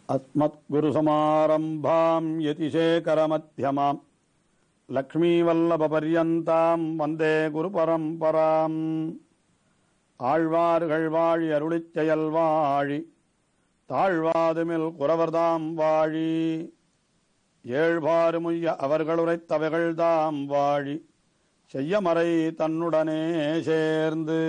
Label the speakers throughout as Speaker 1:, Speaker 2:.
Speaker 1: अस्मद्गुरुसमारम्भाम् यतिशेखरमध्यमाम् லக்ஷ்மீவல்லபபர்யந்தாம் வந்தே குருபரம்பராம் ஆழ்வார்கள் வாழி அருளிச் செயல் வாழி தாழ்வாதுமில் குறவர்தாம் வாழி ஏழ்பாறுமுய்ய அவர்களுரைத்தவைகள்தாம் வாழி செய்யமறை தன்னுடனே சேர்ந்து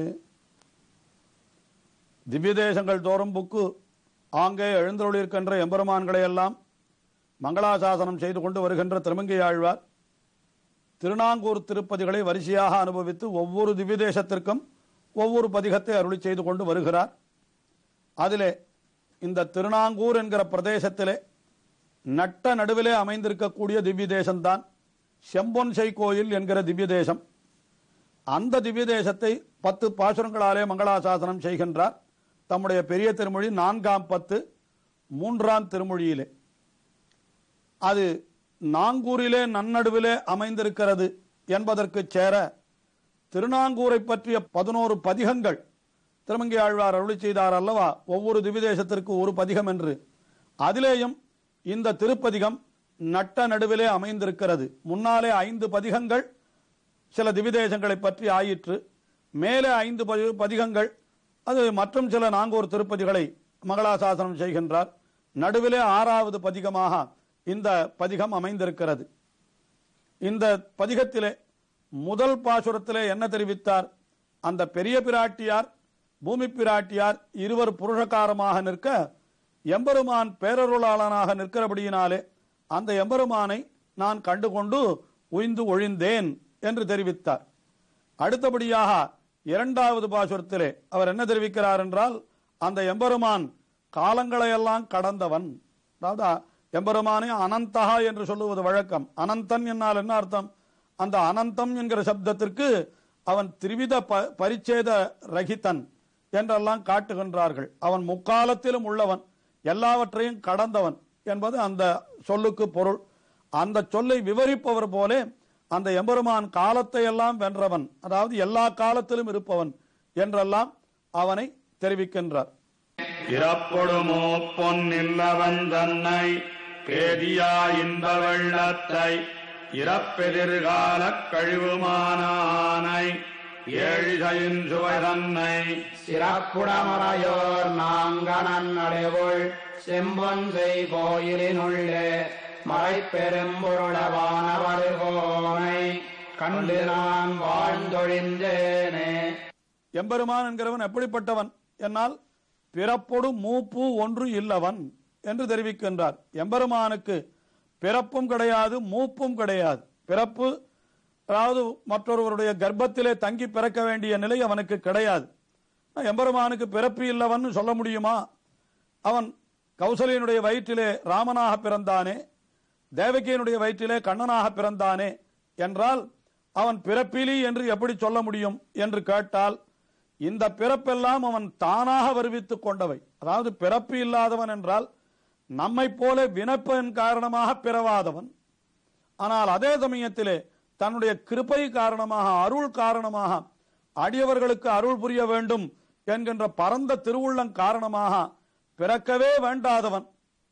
Speaker 1: திவ்ய தேசங்கள் தோறும் புக்கு ஆங்கே எழுந்தருளிருக்கின்ற எம்பெருமான்களை எல்லாம் மங்களாசாசனம் செய்து கொண்டு வருகின்ற திருமங்கை ஆழ்வார் திருநாங்கூர் திருப்பதிகளை வரிசையாக அனுபவித்து ஒவ்வொரு திவ்ய தேசத்திற்கும் ஒவ்வொரு பதிகத்தை அருளி செய்து கொண்டு வருகிறார் அதிலே இந்த திருநாங்கூர் என்கிற பிரதேசத்திலே நட்ட நடுவிலே அமைந்திருக்கக்கூடிய திவ்ய தேசம்தான் செம்பொன்சை கோயில் என்கிற திவ்ய தேசம் அந்த திவ்ய தேசத்தை பத்து பாசுரங்களாலே மங்களாசாசனம் செய்கின்றார் தம்முடைய பெரிய திருமொழி நான்காம் பத்து மூன்றாம் திருமொழியிலே அது நாங்கூரிலே நன்னடுவிலே அமைந்திருக்கிறது என்பதற்கு சேர திருநாங்கூரை பற்றிய பதினோரு பதிகங்கள் திருமங்கை ஆழ்வார் அருளி செய்தார் அல்லவா ஒவ்வொரு திவிதேசத்திற்கு ஒரு பதிகம் என்று அதிலேயும் இந்த திருப்பதிகம் நட்ட நடுவிலே அமைந்திருக்கிறது முன்னாலே ஐந்து பதிகங்கள் சில திவிதேசங்களை பற்றி ஆயிற்று மேலே ஐந்து பதி- பதிகங்கள் அது மற்றும் சில நாங்கூர் திருப்பதிகளை மங்களாசாசனம் செய்கின்றார் நடுவிலே ஆறாவது பதிகமாக இந்த பதிகம் அமைந்திருக்கிறது இந்த பதிகத்திலே முதல் பாசுரத்திலே என்ன தெரிவித்தார் அந்த பெரிய பிராட்டியார் பூமி பிராட்டியார் இருவர் புருஷகாரமாக நிற்க எம்பெருமான் பேரருளாளனாக நிற்கிறபடியினாலே அந்த எம்பெருமானை நான் கண்டுகொண்டு உய்ந்து ஒழிந்தேன் என்று தெரிவித்தார் அடுத்தபடியாக இரண்டாவது பாசுரத்திலே அவர் என்ன தெரிவிக்கிறார் என்றால் அந்த எம்பெருமான் காலங்களையெல்லாம் கடந்தவன் அதாவது எம்பெருமானே அனந்தகா என்று சொல்லுவது வழக்கம் அனந்தன் என்னால் என்ன அர்த்தம் அந்த அனந்தம் என்கிற சப்தத்திற்கு அவன் திரிவித ப- பரிச்சேத ரகிதன் என்றெல்லாம் காட்டுகின்றார்கள் அவன் முக்காலத்திலும் உள்ளவன் எல்லாவற்றையும் கடந்தவன் என்பது அந்த சொல்லுக்கு பொருள் அந்த சொல்லை விவரிப்பவர் போலே அந்த எம்பெருமான் காலத்தை எல்லாம் வென்றவன் அதாவது எல்லா காலத்திலும் இருப்பவன் என்றெல்லாம் அவனை தெரிவிக்கின்றார்
Speaker 2: இறப்பொடுமோ பொன்னில்லவன் தன்னை பேதியா இன்ப வெள்ளத்தை இறப்பெதிர்காலக் கழிவுமானானை ஏழிசையின் சுவை தன்னை
Speaker 3: சிறப்புடமறையோர் நாங்கனன் நடுவுள் செம்பொன்செய் கோயிலினுள்ளே மறைப்பெரும்பொருளவான வருகோனை கண்டு நான் வாழ்ந்தொழிந்தேனே
Speaker 1: எம்பெருமான் என்கிறவன் எப்படிப்பட்டவன் என்னால் பிறப்பொடு மூப்பு ஒன்று இல்லவன் என்று தெரிவிக்கின்றார் எம்பெருமானுக்கு பிறப்பும் கிடையாது மூப்பும் கிடையாது பிறப்பு அதாவது மற்றொருவருடைய கர்ப்பத்திலே தங்கி பிறக்க வேண்டிய நிலை அவனுக்கு கிடையாது எம்பெருமானுக்கு பிறப்பு இல்லவன் சொல்ல முடியுமா அவன் கௌசலையனுடைய வயிற்றிலே ராமனாக பிறந்தானே தேவகியனுடைய வயிற்றிலே கண்ணனாக பிறந்தானே என்றால் அவன் பிறப்பிலி என்று எப்படி சொல்ல முடியும் என்று கேட்டால் இந்த பிறப்பெல்லாம் அவன் தானாக வருவித்துக் கொண்டவை அதாவது பிறப்பு இல்லாதவன் என்றால் நம்மைப் போல வினப்பின் காரணமாக பிறவாதவன் ஆனால் அதே சமயத்திலே தன்னுடைய கிருபை காரணமாக அருள் காரணமாக அடியவர்களுக்கு அருள் புரிய வேண்டும் என்கின்ற பரந்த திருவுள்ளம் காரணமாக பிறக்கவே வேண்டாதவன்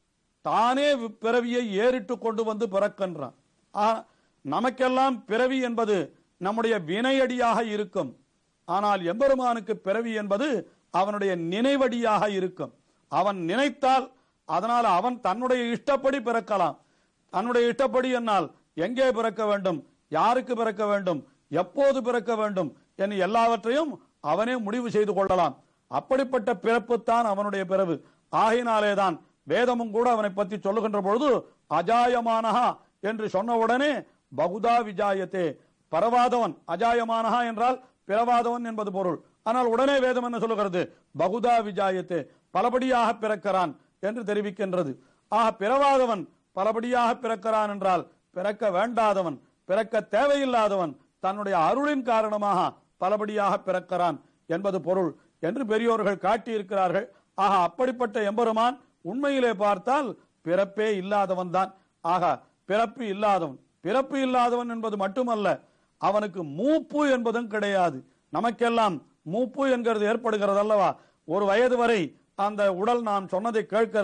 Speaker 1: தானே வி- பிறவியை ஏறிட்டு கொண்டு வந்து பிறக்கின்றான் ஆ, நமக்கெல்லாம் பிறவி என்பது நம்முடைய வினையடியாக இருக்கும் ஆனால் எம்பெருமானுக்கு பிறவி என்பது அவனுடைய நினைவடியாக இருக்கும் அவன் நினைத்தால் அதனால் அவன் தன்னுடைய இஷ்டப்படி பிறக்கலாம் தன்னுடைய இஷ்டப்படி என்னால் எங்கே பிறக்க வேண்டும் யாருக்கு பிறக்க வேண்டும் எப்போது பிறக்க வேண்டும் என எல்லாவற்றையும் அவனே முடிவு செய்து கொள்ளலாம் அப்படிப்பட்ட பிறப்புத்தான் அவனுடைய பிறவு ஆகையினாலேதான் வேதமும் கூட அவனை பற்றி சொல்லுகின்ற பொழுது அஜாயமானஹா என்று சொன்ன உடனே பகுதா விஜாயத்தே பரவாதவன் அஜாயமானஹா என்றால் பிறவாதவன் என்பது பொருள் ஆனால் உடனே வேதம் என்ன சொல்லுகிறது பகுதா விஜாயத்தே பலபடியாக பிறக்கிறான் என்று தெரிவிக்கின்றது ஆக பிறவாதவன் பலபடியாக பிறக்கிறான் என்றால் பிறக்க வேண்டாதவன் பிறக்க தேவையில்லாதவன் தன்னுடைய அருளின் காரணமாக பலபடியாக பிறக்கிறான் என்பது பொருள் என்று பெரியோர்கள் காட்டியிருக்கிறார்கள் ஆக அப்படிப்பட்ட எம்பெருமான் உண்மையிலே பார்த்தால் பிறப்பே இல்லாதவன் தான் ஆக பிறப்பு இல்லாதவன் பிறப்பு இல்லாதவன் என்பது மட்டுமல்ல அவனுக்கு மூப்பு என்பதும் கிடையாது நமக்கெல்லாம் மூப்பு என்கிறது ஏற்படுகிறது அல்லவா ஒரு வயது வரை அந்த உடல் நாம் சொன்னதை கேட்கிறது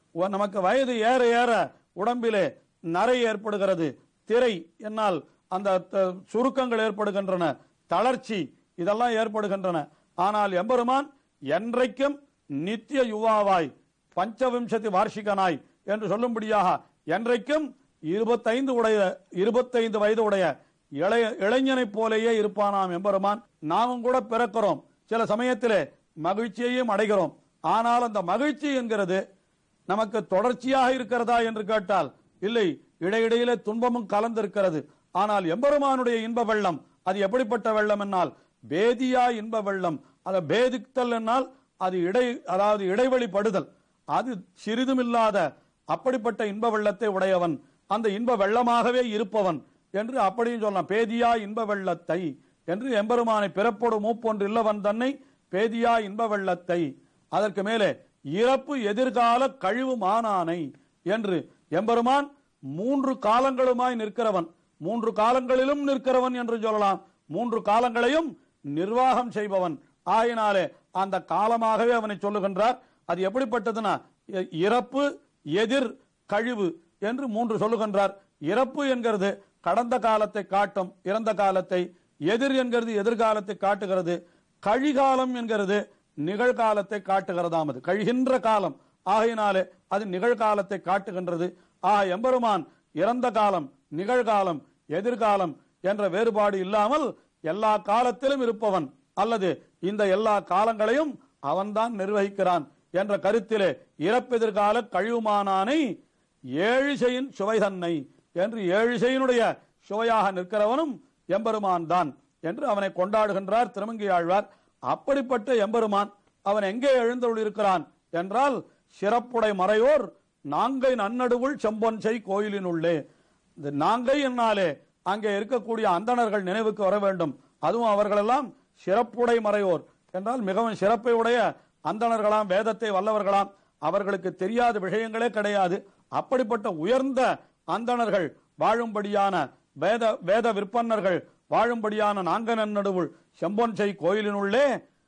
Speaker 1: உ- நமக்கு வயது ஏற ஏற உடம்பிலே நரை ஏற்படுகிறது திரை என்னால் அந்த த- சுருக்கங்கள் ஏற்படுகின்றன தளர்ச்சி இதெல்லாம் ஏற்படுகின்றன ஆனால் எம்பெருமான் என்றைக்கும் நித்திய யுவாவாய் பஞ்சவிம்சதி வார்ஷிகனாய் என்று சொல்லும்படியாக என்றைக்கும் இருபத்தைந்து உடைய இருபத்தைந்து வயது உடைய இளைய இளைஞனைப் போலேயே இருப்பானாம் எம்பெருமான் நாமும் கூட பிறக்கிறோம் சில சமயத்திலே மகிழ்ச்சியையும் அடைகிறோம் ஆனால் அந்த மகிழ்ச்சி என்கிறது நமக்கு தொடர்ச்சியாக இருக்கிறதா என்று கேட்டால் இல்லை இடையிடையிலே துன்பமும் கலந்திருக்கிறது ஆனால் எம்பெருமானுடைய இன்ப வெள்ளம் அது எப்படிப்பட்ட வெள்ளம் என்னால் பேதியா இன்ப வெள்ளம் அதை பேதித்தல் என்னால் அது இடை அதாவது இடைவெளிப்படுதல் அது சிறிதுமில்லாத அப்படிப்பட்ட இன்ப வெள்ளத்தை உடையவன் அந்த இன்ப வெள்ளமாகவே இருப்பவன் என்று அப்படியும் சொல்லலாம் பேதியா இன்ப வெள்ளத்தை என்று எம்பெருமானை பிறப்போடு மூப்பொன்று இல்லவன் தன்னை பேதியா இன்ப வெள்ளத்தை அதற்கு மேலே இறப்பு எதிர்கால கழிவு மானானை என்று எம்பெருமான் மூன்று காலங்களுமாய் நிற்கிறவன் மூன்று காலங்களிலும் நிற்கிறவன் என்று சொல்லலாம் மூன்று காலங்களையும் நிர்வாகம் செய்பவன் ஆயினாலே அந்த காலமாகவே அவனை சொல்லுகின்றார் அது எப்படிப்பட்டதுன்னா இ- இறப்பு எதிர் கழிவு என்று மூன்று சொல்லுகின்றார் இறப்பு என்கிறது கடந்த காலத்தை காட்டும் இறந்த காலத்தை எதிர் என்கிறது எதிர்காலத்தை காட்டுகிறது கழிகாலம் என்கிறது நிகழ்காலத்தை காட்டுகிறதாம் அது கழிகின்ற காலம் ஆகையினாலே அது நிகழ்காலத்தை காட்டுகின்றது ஆக எம்பெருமான் இறந்த காலம் நிகழ்காலம் எதிர்காலம் என்ற வேறுபாடு இல்லாமல் எல்லா காலத்திலும் இருப்பவன் அல்லது இந்த எல்லா காலங்களையும் அவன்தான் நிர்வகிக்கிறான் என்ற கருத்திலே இறப்பெதிர்கால கழிவுமானானை ஏழிசையின் சுவை தன்னை என்று ஏழிசையினுடைய சுவையாக நிற்கிறவனும் எம்பெருமான் தான் என்று அவனை கொண்டாடுகின்றார் திருமங்கியாழ்வார் அப்படிப்பட்ட எம்பெருமான் அவன் எங்கே எழுந்தருளிருக்கிறான் என்றால் சிறப்புடை மறையோர் நாங்கை நன்னடுவுள் செம்பொன்சை கோயிலினுள்ளே இந்த நாங்கை என்னாலே அங்கே இருக்கக்கூடிய அந்தணர்கள் நினைவுக்கு வர வேண்டும் அதுவும் அவர்களெல்லாம் சிறப்புடை மறையோர் என்றால் மிகவும் சிறப்பை உடைய அந்தணர்களாம் வேதத்தை வல்லவர்களாம் அவர்களுக்கு தெரியாத விஷயங்களே கிடையாது அப்படிப்பட்ட உயர்ந்த அந்தணர்கள் வாழும்படியான வேத வேத விற்பன்னர்கள் வாழும்படியான நாங்கனன் நடுவுள் செம்பொன்சை கோயிலினுள்ளே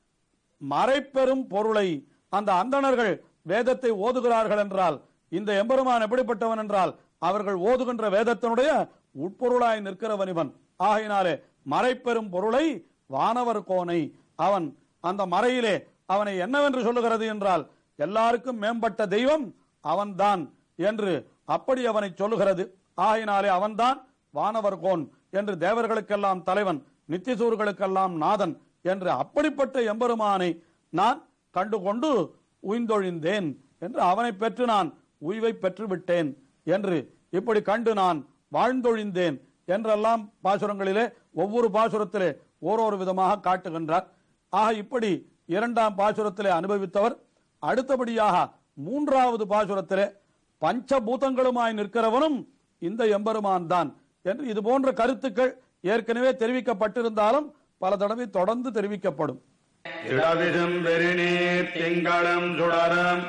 Speaker 1: மறைப்பெரும் பொருளை அந்த அந்தணர்கள் வேதத்தை ஓதுகிறார்கள் என்றால் இந்த எம்பெருமான் எப்படிப்பட்டவன் என்றால் அவர்கள் ஓதுகின்ற வேதத்தினுடைய உட்பொருளாய் நிற்கிறவன் இவன் ஆகையினாலே மறைப்பெரும் பொருளை வானவர் கோனை அவன் அந்த மறையிலே அவனை என்னவென்று சொல்லுகிறது என்றால் எல்லாருக்கும் மேம்பட்ட தெய்வம் அவன்தான் என்று அப்படி அவனை சொல்லுகிறது ஆகையினாலே அவன்தான் வானவர் கோன் என்று தேவர்களுக்கெல்லாம் தலைவன் நித்திசூர்களுக்கெல்லாம் நாதன் என்று அப்படிப்பட்ட எம்பெருமானை நான் கண்டுகொண்டு உய்ந்தொழிந்தேன் என்று அவனை பெற்று நான் உய்வை பெற்று விட்டேன் என்று இப்படி கண்டு நான் வாழ்ந்தொழிந்தேன் என்றெல்லாம் பாசுரங்களிலே ஒவ்வொரு பாசுரத்திலே ஓரொரு விதமாக காட்டுகின்றார் ஆக இப்படி இரண்டாம் பாசுரத்திலே அனுபவித்தவர் அடுத்தபடியாக மூன்றாவது பாசுரத்திலே பஞ்சபூதங்களுமாய் நிற்கிறவனும் இந்த எம்பெருமான் தான் என்று இது போன்ற கருத்துக்கள் ஏற்கனவே தெரிவிக்கப்பட்டிருந்தாலும் பல தடவை தொடர்ந்து தெரிவிக்கப்படும்
Speaker 2: திடவிதும் பெருநீர் திங்களும் சுடரும்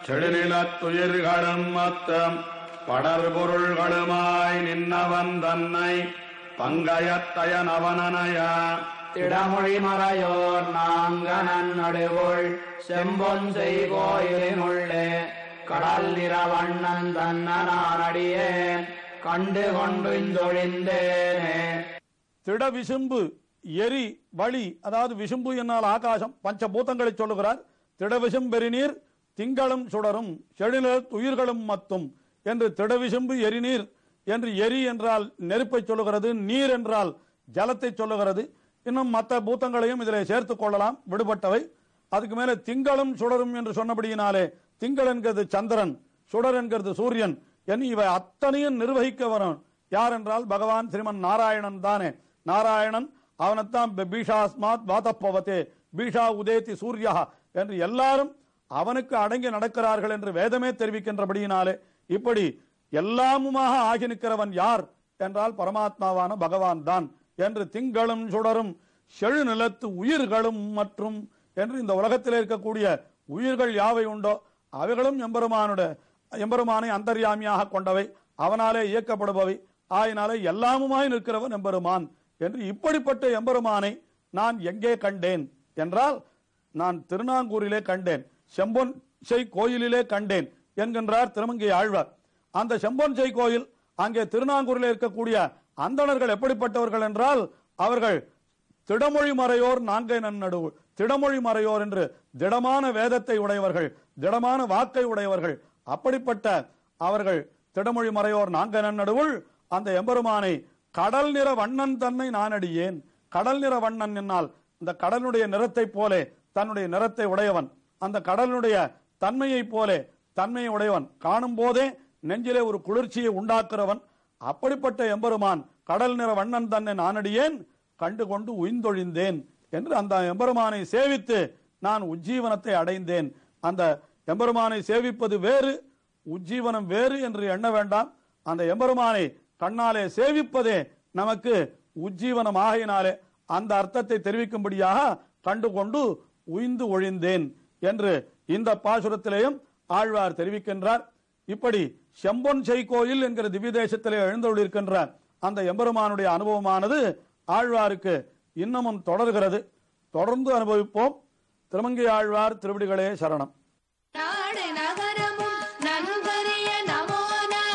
Speaker 2: செடுநிலத்துயிர்களும் மொத்தம் படர்பொருள்களுமாய் நின்னவன் தன்னை பங்கயத்தயனவனனையா
Speaker 3: திடமொழி மறையோர் நாங்கனன் நடுவுள் செம்பொன் செய் கோயிலினுள்ளே கடல் நிறவண்ணன் தன்னனான் அடியேன் கண்டு கொண்டு தொழிந்தேனே
Speaker 1: திட விசும்பு எரி வழி அதாவது விசும்பு என்னால் ஆகாசம் பஞ்சபூதங்களை சொல்லுகிறார் திடவிசும் பெருநீர் திங்களும் சுடரும் செழில உயிர்களும் மத்தும் என்று திடவிசும்பு எரிநீர் என்று எரி என்றால் நெருப்பை சொல்லுகிறது நீர் என்றால் ஜலத்தை சொல்லுகிறது இன்னும் மற்ற பூத்தங்களையும் இதில் சேர்த்துக் கொள்ளலாம் விடுபட்டவை அதுக்கு மேலே திங்களும் சுடரும் என்று சொன்னபடியினாலே திங்கள் என்கிறது சந்திரன் சுடர் என்கிறது சூரியன் என்று இவை அத்தனையும் நிர்வகிக்க வரும் யார் என்றால் பகவான் ஸ்ரீமன் நாராயணன் தானே நாராயணன் அவனைத்தான் ப- பீஷாஸ்மாத் வாதப்பவத்தே பீஷா உதேதி சூர்யா என்று எல்லாரும் அவனுக்கு அடங்கி நடக்கிறார்கள் என்று வேதமே தெரிவிக்கின்றபடியினாலே இப்படி எல்லாமுமாக ஆகி நிற்கிறவன் யார் என்றால் பரமாத்மாவான பகவான் தான் என்று திங்களும் சுடரும் செழு நிலத்து உயிர்களும் மற்றும் என்று இந்த உலகத்தில் இருக்கக்கூடிய உயிர்கள் யாவை உண்டோ அவைகளும் எம்பெருமானுடைய எம்பெருமானை அந்தர்யாமியாக கொண்டவை அவனாலே இயக்கப்படுபவை ஆயினாலே எல்லாமுமாய் நிற்கிறவன் எம்பெருமான் என்று இப்படிப்பட்ட எம்பெருமானை நான் எங்கே கண்டேன் என்றால் நான் திருநாங்கூரிலே கண்டேன் செம்பொன் செய் கோயிலிலே கண்டேன் என்கின்றார் திருமங்கை ஆழ்வார் அந்த செம்பொன்சை கோயில் அங்கே திருநாங்கூரில் இருக்கக்கூடிய அந்தணர்கள் எப்படிப்பட்டவர்கள் என்றால் அவர்கள் திடமொழி மறையோர் நான்கை நன்னடுவு திடமொழி மறையோர் என்று திடமான வேதத்தை உடையவர்கள் திடமான வாக்கை உடையவர்கள் அப்படிப்பட்ட அவர்கள் திடமொழி மறையோர் நான்கை நன்னடுவுள் அந்த எம்பெருமானை கடல் நிற வண்ணன் தன்னை நான் அடியேன் கடல் நிற வண்ணன் என்னால் இந்த கடலுடைய நிறத்தைப் போலே தன்னுடைய நிறத்தை உடையவன் அந்த கடலுடைய தன்மையைப் போலே தன்மையை உடையவன் காணும் போதே நெஞ்சிலே ஒரு குளிர்ச்சியை உண்டாக்குறவன் அப்படிப்பட்ட எம்பெருமான் கடல் நிற வண்ணன் தன்னை நானடியேன் கண்டு கொண்டு உய்ந்தொழிந்தேன் என்று அந்த எம்பெருமானை சேவித்து நான் உஜ்ஜீவனத்தை அடைந்தேன் அந்த எம்பெருமானை சேவிப்பது வேறு உஜ்ஜீவனம் வேறு என்று எண்ண வேண்டாம் அந்த எம்பெருமானை கண்ணாலே சேவிப்பதே நமக்கு உஜ்ஜீவனம் ஆகையினாலே அந்த அர்த்தத்தை தெரிவிக்கும்படியாக கண்டு கொண்டு உய்ந்து ஒழிந்தேன் என்று இந்த பாசுரத்திலேயும் ஆழ்வார் தெரிவிக்கின்றார் இப்படி செம்பொன் கோயில் என்கிற திவ்ய தேசத்திலே எழுந்தொழிருக்கின்ற அந்த எம்பெருமானுடைய அனுபவமானது ஆழ்வாருக்கு இன்னமும் தொடர்கிறது தொடர்ந்து அனுபவிப்போம் திருமங்கை ஆழ்வார் திருவிடிகளே சரணம்